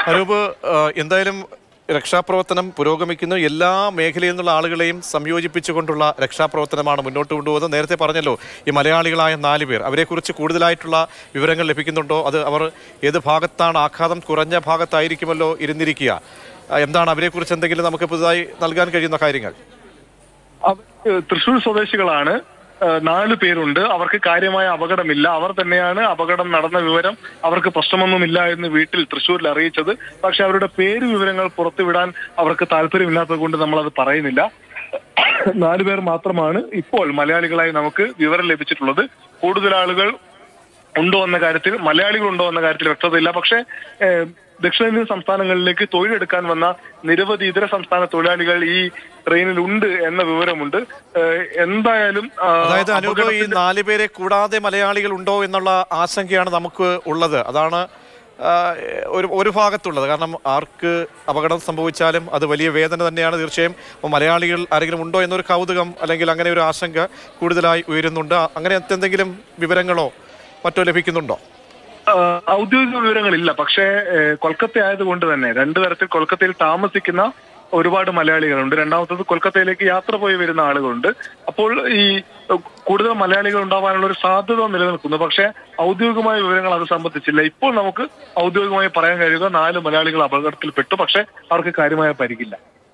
അനൂപ് ആ, എന്തായാലും രക്ഷാപ്രവർത്തനം പുരോഗമിക്കുന്നു എല്ലാ മേഖലയിൽ നിന്നുള്ള ആളുകളെയും സംയോജിപ്പിച്ചുകൊണ്ടുള്ള രക്ഷാപ്രവർത്തനമാണ് മുന്നോട്ട് കൊണ്ടുപോകുന്നത് നേരത്തെ പറഞ്ഞല്ലോ ഈ മലയാളികളായ നാല് പേർ അവരെക്കുറിച്ച് കൂടുതലായിട്ടുള്ള വിവരങ്ങൾ ലഭിക്കുന്നുണ്ടോ അത് അവർ ഏത് ഭാഗത്താണ് ആഘാതം കുറഞ്ഞ ഭാഗത്തായിരിക്കുമല്ലോ ഇരുന്നിരിക്കുക ആ, എന്താണ് അവരെക്കുറിച്ച് എന്തെങ്കിലും നമുക്ക് പുതുതായി നൽകാൻ കഴിയുന്ന കാര്യങ്ങൾ അവർ തൃശൂർ സ്വദേശികളാണ് ഏഹ് നാല് പേരുണ്ട് അവർക്ക് കാര്യമായ അപകടമില്ല അവർ തന്നെയാണ് അപകടം നടന്ന വിവരം അവർക്ക് പ്രശ്നമൊന്നുമില്ല എന്ന് വീട്ടിൽ തൃശ്ശൂരിൽ അറിയിച്ചത് പക്ഷെ അവരുടെ പേര് വിവരങ്ങൾ പുറത്തുവിടാൻ അവർക്ക് താല്പര്യമില്ലാത്തത് കൊണ്ട് നമ്മൾ അത് പറയുന്നില്ല നാല് പേർ മാത്രമാണ് ഇപ്പോൾ മലയാളികളായി നമുക്ക് വിവരം ലഭിച്ചിട്ടുള്ളത് കൂടുതൽ ആളുകൾ ഉണ്ടോ എന്ന കാര്യത്തിൽ മലയാളികൾ ഉണ്ടോ എന്ന കാര്യത്തിൽ വ്യക്തതയില്ല പക്ഷേ ഏഹ്, ദക്ഷിണേന്ത്യൻ സംസ്ഥാനങ്ങളിലേക്ക് തൊഴിലെടുക്കാൻ വന്ന നിരവധി ഇതര സംസ്ഥാന തൊഴിലാളികൾ ഈ ട്രെയിനിൽ ഉണ്ട് എന്ന വിവരമുണ്ട് ഏഹ്, എന്തായാലും ആ, അതായത് അനൂപ് ഈ അപകടത്തിന്റെ- നാല് പേരെ കൂടാതെ മലയാളികൾ ഉണ്ടോ എന്നുള്ള ആശങ്കയാണ് നമുക്ക് ഉള്ളത് അതാണ് ആ, ഒരു ഒരു ഭാഗത്തുള്ളത് കാരണം ആർക്ക് അപകടം സംഭവിച്ചാലും അത് വലിയ വേദന തന്നെയാണ് തീർച്ചയായും അപ്പോൾ മലയാളികൾ ആരെങ്കിലും ഉണ്ടോ എന്നൊരു കൗതുകം അല്ലെങ്കിൽ അങ്ങനെ ഒരു ആശങ്ക കൂടുതലായി ഉയരുന്നുണ്ട് അങ്ങനെ എന്തെങ്കിലും വിവരങ്ങളോ മറ്റോ ലഭിക്കുന്നുണ്ടോ ആഹ് ഔദ്യോഗിക വിവരങ്ങളില്ല പക്ഷേ ഏഹ്, കൊൽക്കത്ത ആയതുകൊണ്ട് തന്നെ രണ്ടു തരത്തിൽ കൊൽക്കത്തയിൽ താമസിക്കുന്ന ഒരുപാട് മലയാളികളുണ്ട് രണ്ടാമത്തത് കൊൽക്കത്തയിലേക്ക് യാത്ര പോയി വരുന്ന ആളുകളുണ്ട് അപ്പോൾ ഈ ഏഹ്, കൂടുതൽ മലയാളികൾ ഉണ്ടാവാനുള്ള ഒരു സാധ്യത നിലനിൽക്കുന്നു പക്ഷേ ഔദ്യോഗികമായ വിവരങ്ങൾ അത് സംബന്ധിച്ചില്ല ഇപ്പോൾ നമുക്ക് ഔദ്യോഗികമായി പറയാൻ കഴിയുക നാല് മലയാളികൾ അപകടത്തിൽപ്പെട്ടു പക്ഷേ അവർക്ക് കാര്യമായ പരിക്കില്ല